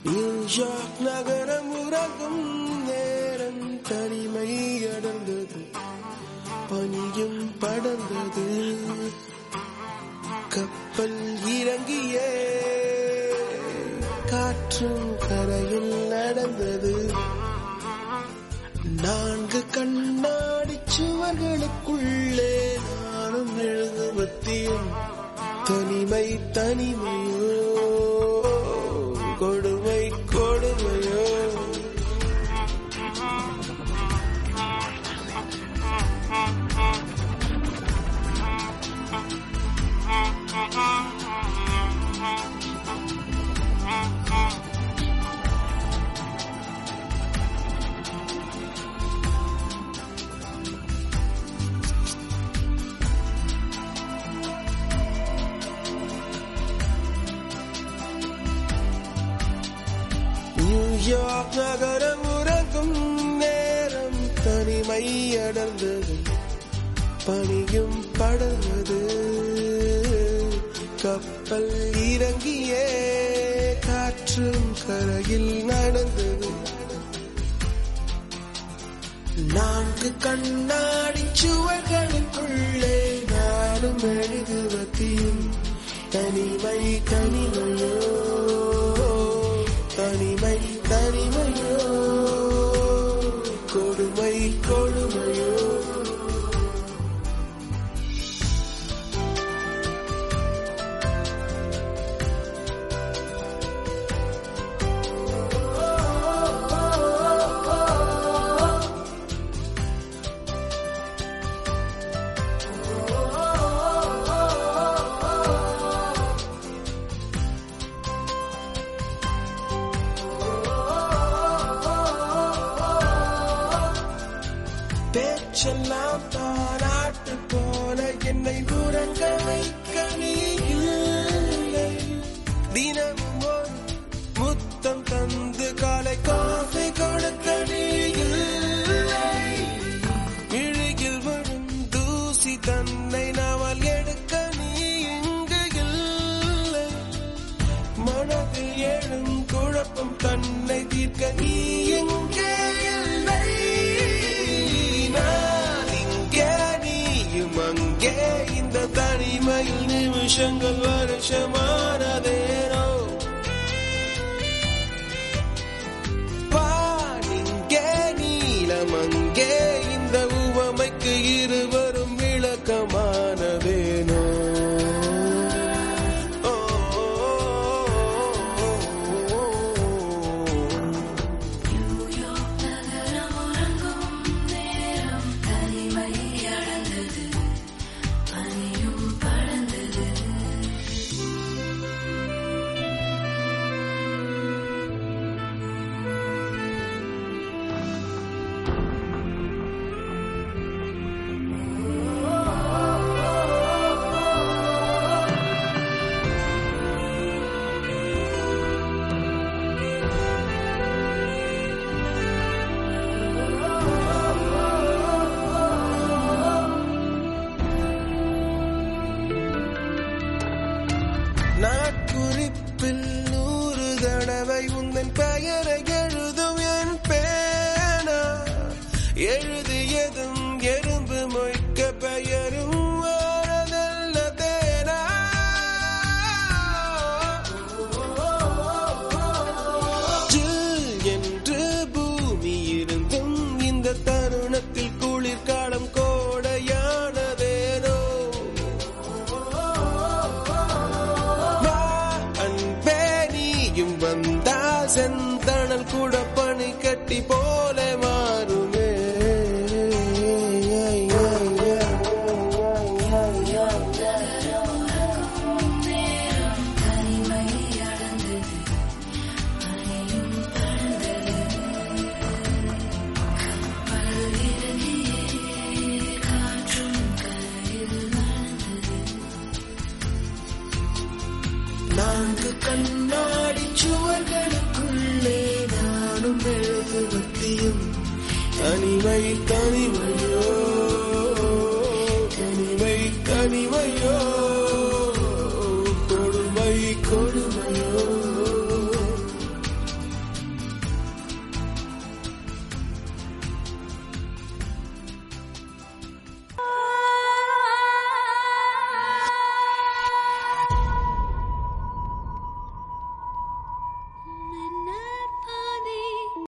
New York நகரம் உறங்கும் நேரம் தனிமை அடர்ந்தது பனியும் படர்ந்தது கப்பல் இறங்கியே காற்றும் கரையில் நடந்தது நான்கு கண்ணாடி சுவர்களுக்குள்ளே நானும் எழுதுவத்தியும் தனிமை தனிமையோ கொடுமை கொடுமையோ நியூயார்க் நகரம் உறங்கும் நேரம் தனிமை அடர்ந்தது பனியும் படர்ந்தது கப்பல் இறங்கியே காற்றும் கரையில் நடந்தது நான்கு கண்ணாடி சுவர்களுக்குள்ளே நானும் எழுதுவத்தியும் தனிமை தனிமையோ தனிமை தனிமையோ கொடுமை கொடுமையோ பேச்செல்லாம் தாராட்டு போல என்னை உறங்க வைக்க நீ இல்லை தினமும் ஒரு முத்தம் தந்து காலை காஃபி கொடுக்க நீ இல்லை இழுகில் விழும் தூசி தன்னை நாவல் எடுக்க நீ இங்கு இல்லை மனதில் எழும் குழப்பம் தன்னை தீர்க்க நீ எங்கே இல்லை நான் இங்கே நீயும் அங்கே இந்த தனிமையில் நிமிஷங்கள் வருஷமானதேனோ வானிங்கே நீலம் அங்கே இந்த உவமைக்கு இருவரும் விளக்கமானதேனோ ஓ, ஓ, ஓ, ஓ, ஓ. நாட்குறிப்பில் நூறு தடவை உந்தன் பெயரை எழுதும் என் பேனா எழுதியதும் எறும்பு மொய்க்க பெயரும் வரதல்ல தேனா ஜில் என்று பூமி இருந்தும் இந்த தருணத்தில் குளிர்காலம் கோடையானதேனோ வா அன்பே நீயும் வந்தா செந்தணல் கூட பனி கட்டி போல மாறுமே நான்கு கண்ணாடி சுவர்களுக்குள்ளே நானும் எழுதுவத்தியும் தனிமை தனிமையோ தனிமை தனிமையோ கொடுமை கொடுமை